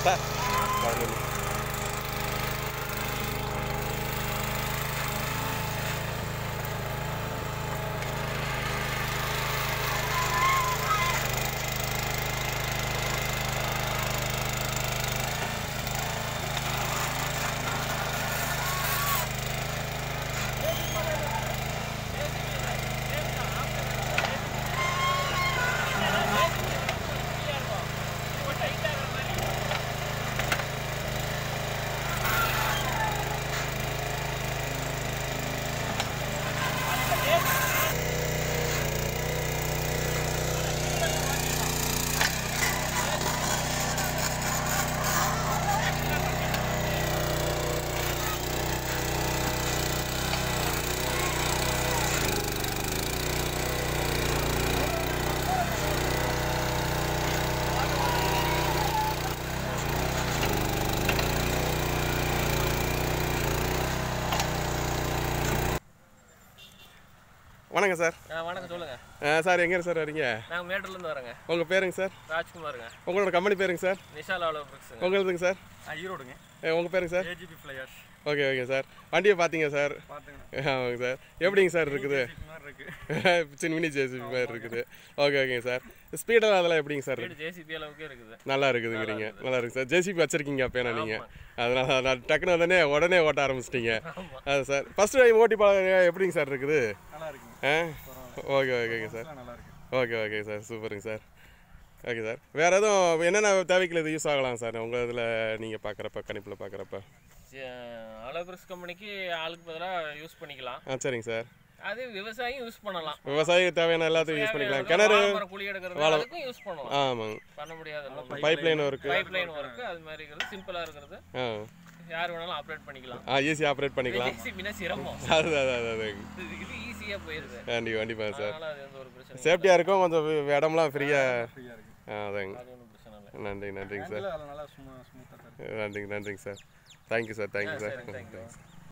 Sir பதினொன்று வணக்கம் sir ஆ வணக்கம் சொல்லுங்க ஆ, சார் எங்கே சார் வரீங்க நாங்கள் மேட்டூர்லேருந்து வரோங்க உங்கள் பேருங்க சார் ராஜ்குமாருங்க உங்களோட கம்பெனி பேருங்க சார் விஷால் அவ்வளோ பிரிக்ஸுங்க உங்களுதுங்க சார் ஈரோடுங்க உங்கள் பேருங்க sir AGP flyers okay okay sir வண்டியை பார்த்தீங்க சார் பார்த்துங்க ஆமாங்க சார் எப்படிங்க சார் இருக்குது மாதிரி இருக்கு சின்ன மினி ஜேசிபி மாதிரி இருக்குது ஓகே ஓகேங்க சார் ஸ்பீடெல்லாம் அதெல்லாம் எப்படிங்க சார் வீடு ஜேசிபி அளவுக்கு இருக்குது நல்லா இருக்குதுங்கிறீங்க நல்லா இருக்கு சார் ஜேசிபி வச்சிருக்கீங்க அப்போ நீங்கள் அதனால நான் டக்குன்னு உடனே உடனே ஓட்ட ஆரம்பிச்சிட்டீங்க அது சார் ஃபர்ஸ்ட் டைம் ஓட்டி பழக எப்படிங்க சார் இருக்குது நல்லா இருக்குங்க ஆ ஓகே ஓகேங்க சார் நல்லா இருக்கு ஓகே ஓகே சார் சூப்பருங்க சார் ஓகே சார் வேறு எதுவும் என்னென்ன தேவைக்கு இது யூஸ் ஆகலாம் சார் உங்கள் இதில் நீங்கள் பார்க்குறப்ப கணிப்பில் பார்க்குறப்ப அவ்வளோ பிரிக்ஸ் கம்பெனிக்கு ஆளுக்கு பதிலாக யூஸ் பண்ணிக்கலாம் ஆ சரிங்க சார் அது விவசாயம் யூஸ் பண்ணலாம் விவசாய தேவையான எல்லாத்துக்கும் யூஸ் பண்ணிக்கலாம் தேவையான கிணறு வாழைமரம் குழி எடுக்கிறது அதுக்கும் யூஸ் பண்ணலாம் ஆமாங்க பண்ண முடியாது பைப் லைன் இருக்குது பைப் லைன் ஒர்க்கு அது மாதிரி இருக்கிறது சிம்பிளாக இருக்கிறது ஆ யார் வேணாலும் ஆப்ரேட் பண்ணிக்கலாம் ஆ ஈஸியாக ஆப்ரேட் பண்ணிக்கலாம் ஜேசிபினா சிரமம் அது அது அது அது இது இது ஈஸியாக போயிருது கண்டிப்பாக கண்டிப்பாக சார் அதனால அது எந்த ஒரு பிரச்சனை சேஃப்டியாக இருக்கும் கொஞ்சம் வி- இடம்லாம் ஃப்ரீயாக ஃப்ரீயாக இருக்கு ஆ அதாங்க அது ஒன்றும் பிரச்சனை இல்லை நன்றி நன்றிங்க சார் அதில் நல்லா சும்மா ஸ்மூத்தாக இருக்கு நன்றிங்க நன்றிங்க sir thank you sir thank you sir சரி, thank you. தேங்க்ஸ்